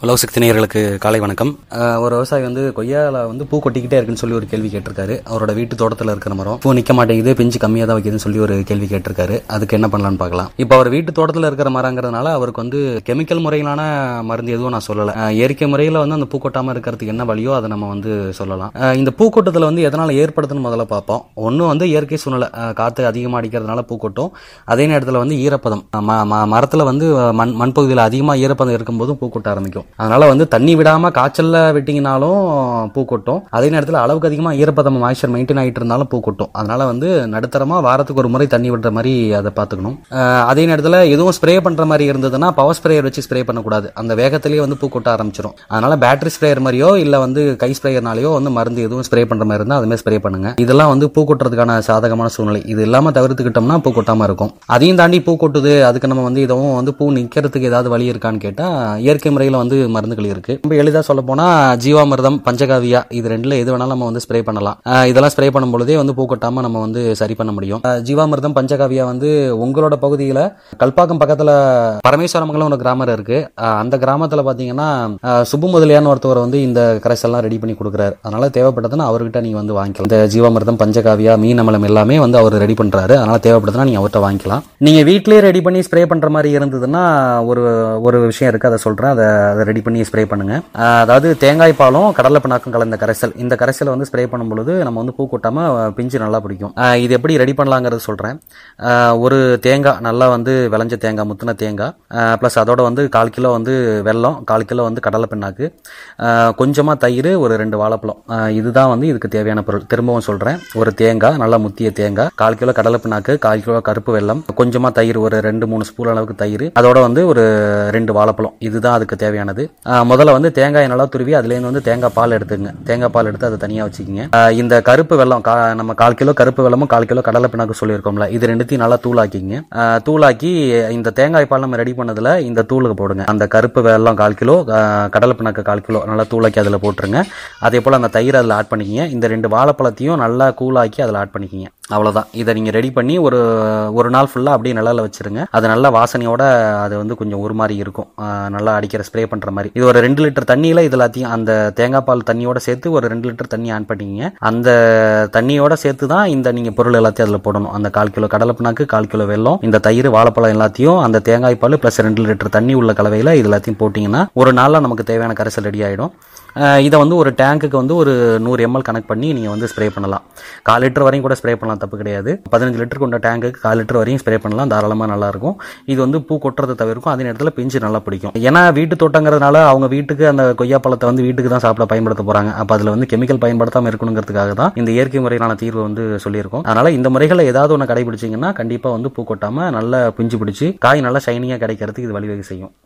உலக சக்தி நேயர்களுக்கு காலை வணக்கம் அஹ் ஒரு விவசாயி வந்து கொய்யால வந்து பூ கொட்டிக்கிட்டே இருக்குன்னு சொல்லி ஒரு கேள்வி கேட்டிருக்காரு அவரோட வீட்டு தோட்டத்தில் இருக்கிற மரம் பூ நிக்க மாட்டேங்குது பிஞ்சு கம்மியாக தான் வைக்குதுன்னு சொல்லி ஒரு கேள்வி கேட்டிருக்காரு அதுக்கு என்ன பண்ணலாம்னு பார்க்கலாம் இப்போ அவர் வீட்டு தோட்டத்தில் இருக்கிற மரங்கிறதுனால அவருக்கு வந்து கெமிக்கல் முறையிலான மருந்து எதுவும் நான் சொல்லலை அஹ் இயற்கை முறையில் வந்து அந்த பூ கொட்டாமல் இருக்கிறதுக்கு என்ன வழியோ அதை நம்ம வந்து சொல்லலாம் அஹ் இந்த பூக்கொட்டத்தில் வந்து எதனால் ஏற்படுதுன்னு முதல்ல பார்ப்போம் ஒன்று வந்து இயற்கை சூழ்நிலை அஹ் காற்று அதிகமாக அடிக்கிறதுனால பூ கொட்டும் அதே நேரத்தில் வந்து ஈரப்பதம் ம- ம- மரத்துல வந்து மண் மண்பகுதியில் அதிகமாக ஈரப்பதம் இருக்கும்போதும் பூ கொட்ட ஆரம்பிக்கும் அதனால வந்து தண்ணி விடாம காய்ச்சல்ல விட்டீங்கனாலும் பூ கொட்டும் அதே நேரத்தில் அளவுக்கு அதிகமாக ஈரப்பதம் மாய்ச்சர் மெயின்டைன் ஆகிட்டு இருந்தாலும் பூ கொட்டும் அதனால வந்து நடுத்தரமா வாரத்துக்கு ஒரு முறை தண்ணி விடுற மாதிரி அதை பார்த்துக்கணும் அஹ் அதே நேரத்தில் எதுவும் ஸ்ப்ரே பண்ற மாதிரி இருந்ததுன்னா பவர் ஸ்ப்ரேயர் வச்சு ஸ்ப்ரே பண்ணக்கூடாது அந்த வேகத்திலேயே வந்து பூ கொட்ட ஆரம்பிச்சிடும் அதனால பேட்டரி ஸ்ப்ரேயர் மாதிரியோ இல்ல வந்து கை ஸ்ப்ரேயர்னாலேயோ வந்து மருந்து எதுவும் ஸ்ப்ரே பண்ற மாதிரி இருந்தால் அதுமாதிரி ஸ்ப்ரே பண்ணுங்க இதெல்லாம் வந்து பூ கொட்டுறதுக்கான சாதகமான சூழ்நிலை இது இல்லாம தவிர்த்துக்கிட்டோம்னா பூ கொட்டாம இருக்கும் அதையும் தாண்டி பூ கொட்டுது அதுக்கு நம்ம வந்து இதுவும் வந்து பூ நிக்கிறதுக்கு ஏதாவது வழி இருக்கான்னு கேட்டா இயற்கை முறையில் வந்து மருந்துகள் இருக்கு ரொம்ப எளிதா சொல்ல போனா ஜீவாமிர்தம் பஞ்சகாவியா இது ரெண்டுல எது வேணாலும் நம்ம வந்து ஸ்ப்ரே பண்ணலாம் அஹ் இதெல்லாம் ஸ்ப்ரே பண்ணும் பொழுதே வந்து பூ கொட்டாம நம்ம வந்து சரி பண்ண முடியும் அஹ் ஜீவாமிர்தம் பஞ்சகாவியா வந்து உங்களோட பகுதியில கல்பாக்கம் பக்கத்துல பரமேஸ்வரமங்கலம் ஒரு கிராமம் இருக்கு அஹ் அந்த கிராமத்துல பாத்தீங்கன்னா அஹ் சுப்பு முதலியான்னு ஒருத்தவர் வந்து இந்த கரைசல்லாம் ரெடி பண்ணி கொடுக்குறாரு அதனால தேவைப்பட்டதுன்னா அவர்கிட்ட நீங்க வந்து வாங்கிக்கலாம் இந்த ஜீவாமிர்தம் பஞ்சகாவியா மீன் அமலம் எல்லாமே வந்து அவர் ரெடி பண்றாரு அதனால தேவைப்படுதுன்னா நீங்க அவர்கிட்ட வாங்கிக்கலாம் நீங்க வீட்லயே ரெடி பண்ணி ஸ்ப்ரே பண்ற மாதிரி இருந்ததுன்னா ஒரு ஒரு விஷயம் இருக்கு அதை சொல்றேன் அதை அதை ரெடி பண்ணி ஸ்ப்ரே பண்ணுங்க அஹ் அதாவது தேங்காய் பாலும் கடலை பிண்ணாக்கும் கலந்த கரைசல் இந்த கரைசலை வந்து ஸ்ப்ரே பண்ணும் பொழுது நம்ம வந்து பூ கொட்டாம அஹ், பிஞ்சு நல்லா பிடிக்கும் அஹ் இது எப்படி ரெடி பண்ணலாங்கிறது சொல்றேன் அஹ், ஒரு தேங்காய் நல்லா வந்து விளைஞ்ச தேங்காய் முத்தின தேங்காய் ப்ளஸ் அதோட வந்து கால் கிலோ வந்து வெல்லம் கால் கிலோ வந்து கடலை பிண்ணாக்கு அஹ், கொஞ்சமா தயிர் ஒரு ரெண்டு வாழைப்பழம் அஹ், இதுதான் வந்து இதுக்கு தேவையான பொருள் திரும்பவும் சொல்றேன் ஒரு தேங்காய் நல்லா முத்திய தேங்காய் கால் கிலோ கடலை பிண்ணாக்கு கால் கிலோ கருப்பு வெல்லம் கொஞ்சமா தயிர் ஒரு ரெண்டு மூணு ஸ்பூன் அளவுக்கு தயிர் அதோட வந்து ஒரு ரெண்டு வாழைப்பழம் இதுதான் அதுக்கு தேவையானது அஹ், முதல்ல வந்து தேங்காயை நல்லா துருவி அதுலேருந்து வந்து தேங்காய் பால் எடுத்துங்க தேங்காய் பால் எடுத்து அதை தனியாக வச்சுக்கிங்க அஹ், இந்த கருப்பு வெல்லம் கா- நம்ம கால் கிலோ கருப்பு வெல்லமும் கால் கிலோ கடலை பிண்ணாக்கு சொல்லியிருக்கோம்ல இது ரெண்டுத்தையும் நல்லா தூளாக்கிங்க அஹ், தூளாக்கி இந்த தேங்காய் பால் நம்ம ரெடி பண்ணதுல இந்த தூளுக்கு போடுங்க அந்த கருப்பு வெல்லம் கால் கிலோ அஹ், கடலை பிண்ணாக்கு கால் கிலோ நல்லா தூளாக்கி அதில் போட்டுருங்க அதே போல் அந்த தயிர் அதில் ஆட் பண்ணிக்கிங்க இந்த ரெண்டு வாழைப்பழத்தையும் நல்லா கூலாக்கி அதில் ஆட் பண்ணிக்கிங்க அவ்வளோதான் இதை நீங்கள் ரெடி பண்ணி ஒரு ஒரு நாள் ஃபுல்லாக அப்படியே நிழல்ல வச்சிருங்க அது நல்ல வாசனையோட அது வந்து கொஞ்சம் ஒரு மாதிரி இருக்கும் அஹ், நல்லா அடிக்கிற ஸ்ப்ரே பண்ணுற மாதிரி இது ஒரு ரெண்டு லிட்டர் தண்ணியில் இது எல்லாத்தையும் அந்த தேங்காய் பால் தண்ணியோட சேர்த்து ஒரு ரெண்டு லிட்டர் தண்ணி ஆட் பண்ணிக்கிங்க அந்த தண்ணியோட சேர்த்து தான் இந்த நீங்கள் பொருள் எல்லாத்தையும் அதில் போடணும் அந்த கால் கிலோ கடலை பிண்ணாக்கு கால் கிலோ வெல்லம் இந்த தயிர் வாழைப்பழம் எல்லாத்தையும் அந்த தேங்காய் பால் ப்ளஸ் ரெண்டு லிட்டர் தண்ணி உள்ள கலவையில் இது எல்லாத்தையும் போட்டிங்கன்னா ஒரு நாளில் நமக்கு தேவையான கரைசல் ரெடி ஆகிடும் இதை வந்து ஒரு டேங்க்குக்கு வந்து ஒரு நூறு எம்எல் கனெக்ட் பண்ணி நீங்கள் வந்து ஸ்ப்ரே பண்ணலாம் கால் லிட்டர் வரையும் கூட ஸ்ப்ரே பண்ணலாம் தப்பு கிடையாது பதினஞ்சு லிட்டர் கொண்ட டேங்குக்கு கால் லிட்டர் வரையும் ஸ்ப்ரே பண்ணலாம் தாராளமாக நல்லா இருக்கும் இது வந்து பூ கொட்டுறதை தவிர்க்கும் அதே நேரத்தில் பிஞ்சு நல்லா பிடிக்கும் ஏன்னா வீட்டு தோட்டங்கிறதுனால அவங்க வீட்டுக்கு அந்த கொய்யா பழத்தை வந்து வீட்டுக்கு தான் சாப்பிட பயன்படுத்த போறாங்க அப்போ அதில் வந்து கெமிக்கல் பயன்படுத்தாமல் இருக்கணுங்கிறதுக்காக தான் இந்த இயற்கை முறையிலான தீர்வு வந்து சொல்லியிருக்கோம் அதனால இந்த முறைகளை ஏதாவது ஒன்று கடைபிடிச்சிங்கன்னா கண்டிப்பாக வந்து பூ கொட்டாமல் நல்லா பிஞ்சு பிடிச்சி காய் நல்லா ஷைனிங்காக கிடைக்கிறதுக்கு இது வழிவகை செய்யும்